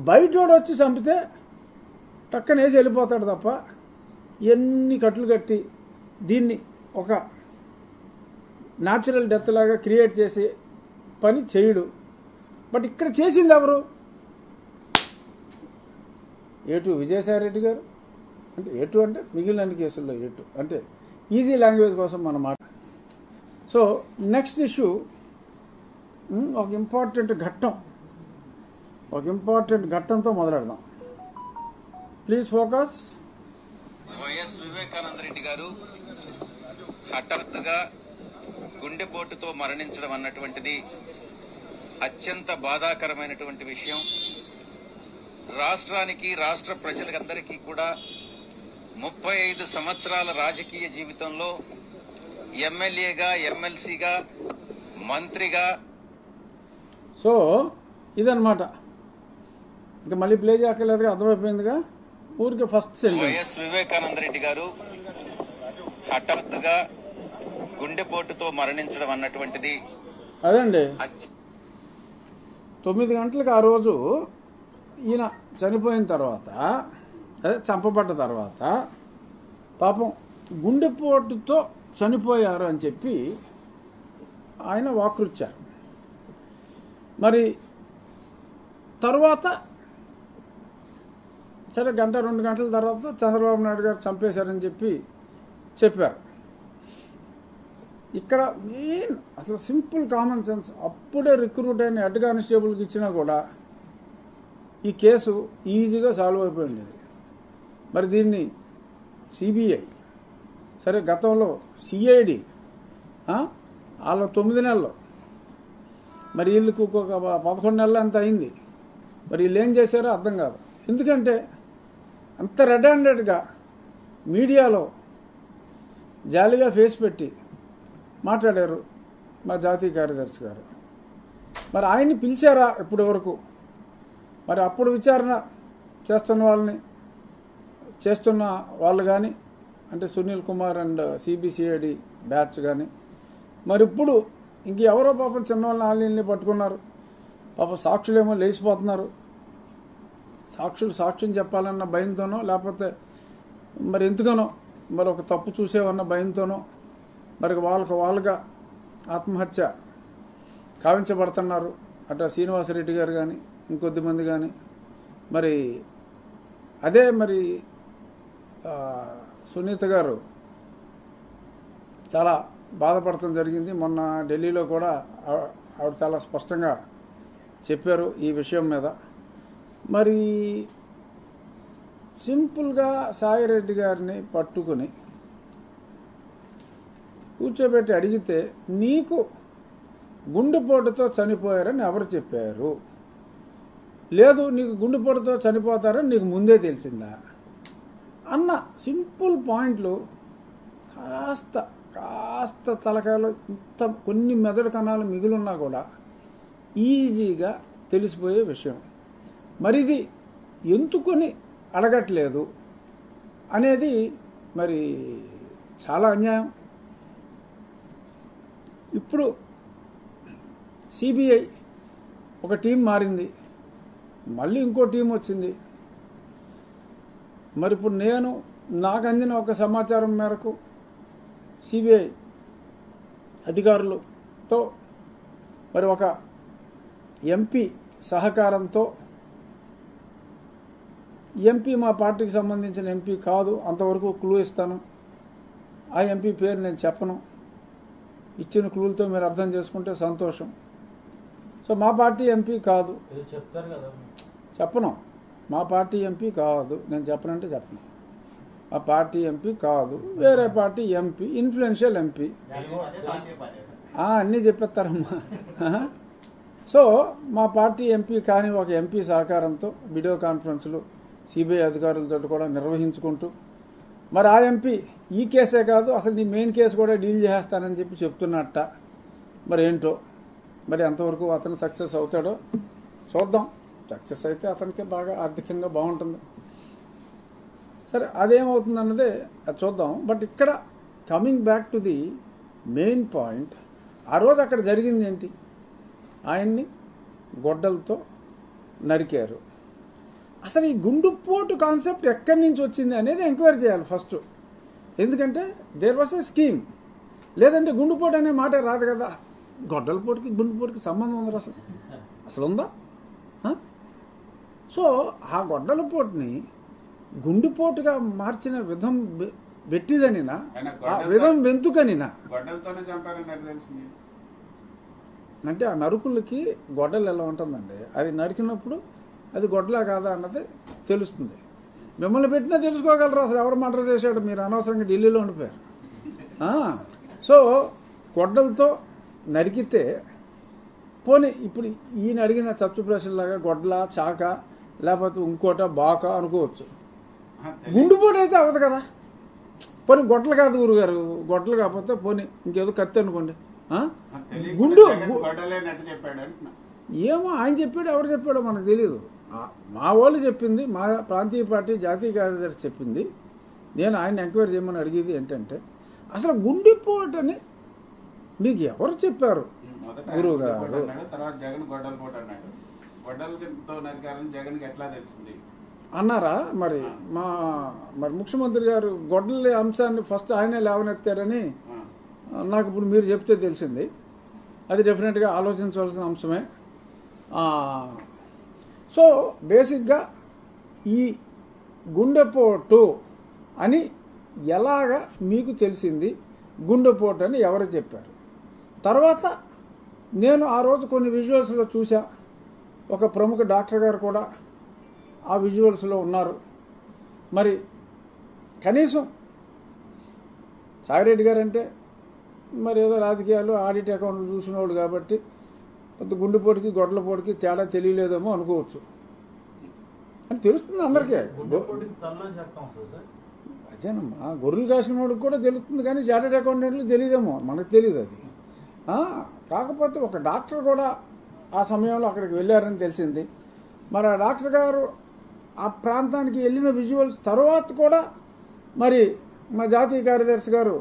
బయటోడు వచ్చి చంపితే టక్కన వేసి వెళ్ళిపోతాడు తప్ప ఎన్ని కట్లు కట్టి దీన్ని ఒక న్యాచురల్ డెత్ లాగా క్రియేట్ చేసే పని చేయడు బట్ ఇక్కడ చేసింది ఎవరు ఏటు విజయసాయి రెడ్డి గారు అంటే ఏటు అంటే మిగిలిన అన్ని కేసుల్లో ఏటు అంటే ఈజీ లాంగ్వేజ్ కోసం మన మాట సో నెక్స్ట్ ఇష్యూ ఒక ఇంపార్టెంట్ ఘట్టం ఒక ఇంపార్టెంట్ ఘట్టంతో మొదలెడదాం ప్లీజ్ ఫోకస్ వైఎస్ వివేకానంద రెడ్డి గారు హఠాత్తుగా గుండెపోటుతో మరణించడం అన్నటువంటిది అత్యంత బాధాకరమైనటువంటి విషయం రాష్ట్రానికి రాష్ట్ర ప్రజలందరికీ కూడా ముప్పై ఐదు సంవత్సరాల రాజకీయ జీవితంలో ఎమ్మెల్యేగా ఎమ్మెల్సీగా మంత్రిగా సో ఇదన్నమాట ఇంకా మళ్ళీ ప్లే చేయక్కర్లేదుగా అర్థమైపోయిందిగా ఊరికి ఫస్ట్ సెంటెన్స్ వైఎస్ వివేకానంద రెడ్డి గారు హఠాత్తుగా గుండెపోటుతో మరణించడం అన్నటువంటిది అదండి అత్య- తొమ్మిది గంటలకు ఆ రోజు ఈయన చనిపోయిన తర్వాత అదే చంపబడ్డ తర్వాత పాపం గుండెపోటుతో చనిపోయారు అని చెప్పి ఆయన వాకృచ్చారు మరి తర్వాత సరే గంట రెండు గంటల తర్వాత చంద్రబాబు నాయుడు గారు చంపేశారని చెప్పి చెప్పారు ఇక్కడ మెయిన్ అసలు సింపుల్ కామన్ సెన్స్ అప్పుడే రిక్రూట్ అయిన హెడ్ కానిస్టేబుల్కి ఇచ్చినా కూడా ఈ కేసు ఈజీగా సాల్వ్ అయిపోయి ఉండేది మరి దీన్ని సిబిఐ సరే గతంలో సిఐడి వాళ్ళ తొమ్మిది నెలలు మరి వీళ్ళకి ఒక పదకొండు నెలలు అంత అయింది మరి వీళ్ళు ఏం చేశారో అర్థం కాదు ఎందుకంటే అంత రెడ్ హ్యాండెడ్గా మీడియాలో జాలీగా ఫేస్ పెట్టి మాట్లాడారు మా జాతీయ కార్యదర్శి గారు మరి ఆయన్ని పిలిచారా ఇప్పటి వరకు మరి అప్పుడు విచారణ చేస్తున్న వాళ్ళని చేస్తున్న వాళ్ళు కానీ అంటే Sunil Kumar and CBCID batch కానీ మరి ఇప్పుడు ఇంక ఎవరో పాపం చిన్నవాళ్ళని వాళ్ళని పట్టుకున్నారు పాపం సాక్షులేమో లేచిపోతున్నారు సాక్షులు సాక్ష్యం చెప్పాలన్న భయంతోనో లేకపోతే మరి ఎందుకనో మరి ఒక తప్పు చూసేవన్న భయంతోనో మరి వాళ్ళకు వాళ్ళుగా ఆత్మహత్య కావించబడుతున్నారు అటు శ్రీనివాసరెడ్డి గారు కానీ ఇంకొద్ది మంది కానీ మరి అదే మరి ఆ, సునీత గారు చాలా బాధపడటం జరిగింది మొన్న ఢిల్లీలో కూడా ఆ- ఆవిడ చాలా స్పష్టంగా చెప్పారు ఈ విషయం మీద మరి సింపుల్గా సాయిరెడ్డి గారిని పట్టుకుని కూర్చోబెట్టి అడిగితే నీకు గుండెపోటుతో చనిపోయారని ఎవరు చెప్పారు లేదు నీకు గుండెపోటుతో చనిపోతారని నీకు ముందే తెలిసిందా అన్న సింపుల్ పాయింట్లు కాస్త కాస్త తలకాయలో ఇంత కొన్ని మెదడు కణాలు మిగిలిన్నా కూడా ఈజీగా తెలిసిపోయే విషయం మరి ఇది ఎందుకొని అడగట్లేదు అనేది మరి చాలా అన్యాయం ఇప్పుడు సిబిఐ ఒక టీం మారింది మళ్ళీ ఇంకో టీం వచ్చింది మరి ఇప్పుడు నేను నాకు అందిన ఒక సమాచారం మేరకు సిబిఐ అధికారులతో మరి ఒక ఎంపీ సహకారంతో ఎంపీ మా పార్టీకి సంబంధించిన ఎంపీ కాదు అంతవరకు క్లూ ఇస్తాను ఆ ఎంపీ పేరు నేను చెప్పను ఇచ్చిన క్లూలతో మీరు అర్థం చేసుకుంటే సంతోషం సో మా పార్టీ ఎంపీ కాదు ఏదో చెప్తారు కదా చెప్పను మా పార్టీ ఎంపీ కాదు నేను చెప్పనంటే చెప్పను మా పార్టీ ఎంపీ కాదు వేరే పార్టీ ఎంపీ ఇన్ఫ్లుయెన్షియల్ ఎంపీ ఆ, అన్నీ చెప్పేస్తారమ్మా ఆహా. సో మా పార్టీ ఎంపీ కానీ ఒక ఎంపీ సహకారంతో వీడియో కాన్ఫరెన్స్లు సిబిఐ అధికారులతో కూడా నిర్వహించుకుంటూ మరి ఆ ఎంపీ ఈ కేసే కాదు అసలు నీ మెయిన్ కేసు కూడా డీల్ చేస్తానని చెప్పి చెప్తున్నట్ట మరి ఏంటో మరి ఎంతవరకు అతను సక్సెస్ అవుతాడో చూద్దాం సక్సెస్ అయితే అతనికి బాగా ఆర్థికంగా బాగుంటుంది సరే అదేమవుతుంది అన్నదే అది చూద్దాం బట్ ఇక్కడ coming back to the main point ఆ రోజు అక్కడ జరిగింది ఏంటి ఆయన్ని గొడ్డలతో నరికారు అసలు ఈ గుండుపోటు కాన్సెప్ట్ ఎక్కడి నుంచి వచ్చింది అనేది ఎంక్వైరీ చేయాలి ఫస్ట్ ఎందుకంటే దేర్ వాస్ ఏ స్కీమ్ లేదంటే గుండుపోటు అనే మాట రాదు కదా గొడ్డలపోటుకి గుండుపోటుకి సంబంధం ఉందా అసలు అసలు ఉందా ఆ? సో ఆ గొడ్డలపోటుని గుండుపోటుగా మార్చిన విధం బె- బెట్టిదనినా ఆయన ఆ గొడ్డలతో- విధం వెంతుకనినా గొడ్డలతోనే చంపారని తెలిసింది అంటే ఆ నరుకులకి గొడ్డలు ఎలా ఉంటుందండి అది నరికినప్పుడు అది గొడ్డలా కాదా అన్నది తెలుస్తుంది మిమ్మల్ని పెట్టినా తెలుసుకోగలరు అసలు ఎవరు మర్డర్ చేశాడు మీరు అనవసరంగా ఢిల్లీలో ఉండిపోయారు ఆ, సో గొడ్డలతో నరికితే పోనీ ఇప్పుడు ఈయన అడిగిన చచ్చు ప్రశ్నలాగా గొడ్ల చాక లేకపోతే ఇంకోట బాక అనుకోవచ్చు ఆహా, తెలి- గుండుపోటు అయితే అవ్వదు కదా పోనీ గొడ్డలు కాదు గురుగారు గొడ్డలు కాకపోతే పోనీ ఇంకేదో కత్తి అనుకోండి ఆ? ఆహా, తెలియకుండా గుండు జగన్ గు- గొడ్డలేనట్టు చెప్పాడు అంటున్నా ఏమో ఆయన చెప్పాడు ఎవరు చెప్పాడో మనకు తెలియదు ఆ- మా వాళ్ళు చెప్పింది మా ప్రాంతీయ పార్టీ జాతీయ కార్యదర్శి చెప్పింది నేను ఆయన ఎంక్వైరీ చేయమని అడిగేది ఏంటంటే అసలు గుండెపోటని మీకు ఎవరు చెప్పారు మొదట గురువు ఆయన గారు. గొడ్డలు అన్నాడు తర్వాత జగన్ గొడ్డల పోట అన్నాడు గొడ్డలతో నరికారని జగన్కి ఎట్లా తెలిసింది అన్నారా మరి మా మరి ముఖ్యమంత్రి గారు గొడ్డలి అంశాన్ని ఫస్ట్ ఆయనే లేవనెత్తారని ఆ. నాకు ఇప్పుడు మీరు చెప్తే తెలిసింది అది డెఫినెట్గా ఆలోచించవలసిన అంశమే ఆ, సో బేసిక్గా ఈ గుండెపోటు అని ఎలాగా మీకు తెలిసింది గుండెపోటు అని ఎవరు చెప్పారు తర్వాత నేను ఆ రోజు కొన్ని విజువల్స్లో చూసా ఒక ప్రముఖ డాక్టర్ గారు కూడా ఆ విజువల్స్లో ఉన్నారు మరి కనీసం సాగిరెడ్డి గారు అంటే మరి ఏదో రాజకీయాలు ఆడిట్ అకౌంట్లు చూసినవాడు కాబట్టి కొంత గుండెపోటుకి గొడ్లపోటుకి తేడా తెలియలేదేమో అనుకోవచ్చు అని తెలుస్తుంది అందరికీ గుండెపోటుకి తలలో చట్టం వస్తుంది సార్ అదేనమ్మా గొర్రెలు కాసిన వాడికి కూడా తెలుస్తుంది కానీ చార్టెడ్ అకౌంటెంట్లు తెలియదేమో మనకు తెలియదు అది ఆ, కాకపోతే ఒక డాక్టర్ కూడా ఆ సమయంలో అక్కడికి వెళ్ళారని తెలిసింది మరి ఆ డాక్టర్ గారు ఆ ప్రాంతానికి వెళ్ళిన విజువల్స్ తర్వాత కూడా మరి మా జాతీయ కార్యదర్శి గారు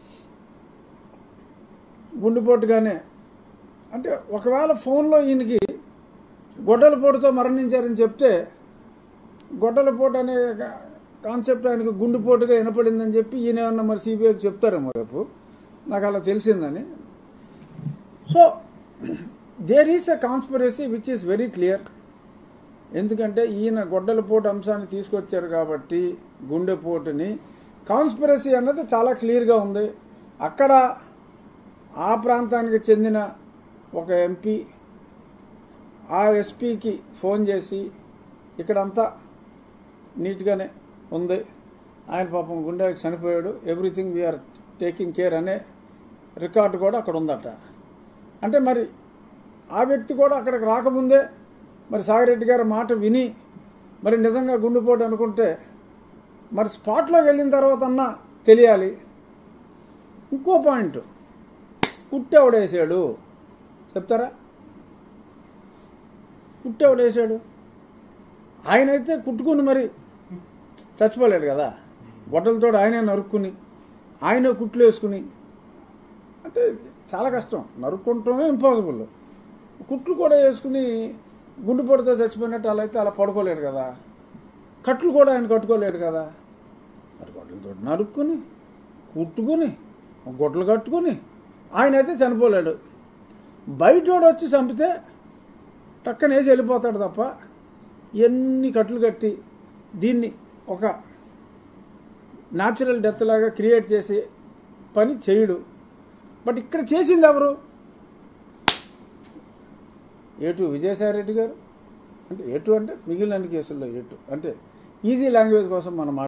గుండెపోటుగానే అంటే ఒకవేళ ఫోన్లో ఈయనకి గొడ్డలపోటుతో మరణించారని చెప్తే గొడ్డలపోటు అనే కాన్సెప్ట్ ఆయనకు గుండెపోటుగా వినపడిందని చెప్పి ఈయన ఏమన్నా మరి సిబిఐకి చెప్తారేమో రేపు నాకు అలా తెలిసిందని so there is a conspiracy which is very clear ఎందుకంటే ఈయన గొడ్డలపోటు అంశాన్ని తీసుకొచ్చారు కాబట్టి గుండెపోటుని కాన్స్పిరసీ అన్నది చాలా క్లియర్గా ఉంది అక్కడ ఆ ప్రాంతానికి చెందిన ఒక ఎంపీ ఆ ఎస్పీకి ఫోన్ చేసి ఇక్కడంతా నీట్గానే ఉంది ఆయన పాపం గుండె చనిపోయాడు ఎవ్రీథింగ్ వీఆర్ టేకింగ్ కేర్ అనే రికార్డు కూడా అక్కడ ఉందట అంటే మరి ఆ వ్యక్తి కూడా అక్కడికి రాకముందే మరి సాగిరెడ్డి గారి మాట విని మరి నిజంగా గుండెపోటు అనుకుంటే మరి స్పాట్లోకి వెళ్ళిన తర్వాత అన్నా తెలియాలి ఇంకో పాయింట్ కుట్టెవడేసాడు చెప్తారా కుట్టెవడేసాడు ఆయనైతే కుట్టుకుని మరి చచ్చిపోలేడు కదా గొడ్డలతో ఆయనే నరుక్కుని ఆయనే కుట్లు వేసుకుని అంటే చాలా కష్టం నరుక్కుంటమే ఇంపాసిబుల్ కుట్లు కూడా వేసుకుని గుండెపోటుతో చచ్చిపోయినట్టు అలా అయితే అలా పడుకోలేడు కదా కట్లు కూడా ఆయన కట్టుకోలేడు కదా మరి గొడ్డలతో నరుక్కుని కుట్టుకుని గొడ్డలు కట్టుకుని ఆయన అయితే చనిపోలేడు బయటోడు వచ్చి చంపితే టక్కన వేసి వెళ్ళిపోతాడు తప్ప ఎన్ని కట్లు కట్టి దీన్ని ఒక న్యాచురల్ డెత్ లాగా క్రియేట్ చేసే పని చేయడు బట్ ఇక్కడ చేసింది ఎవరు ఏటు విజయసాయి రెడ్డి గారు అంటే ఏటు అంటే మిగిలిన అన్ని కేసుల్లో ఏటు అంటే ఈజీ లాంగ్వేజ్ కోసం మనం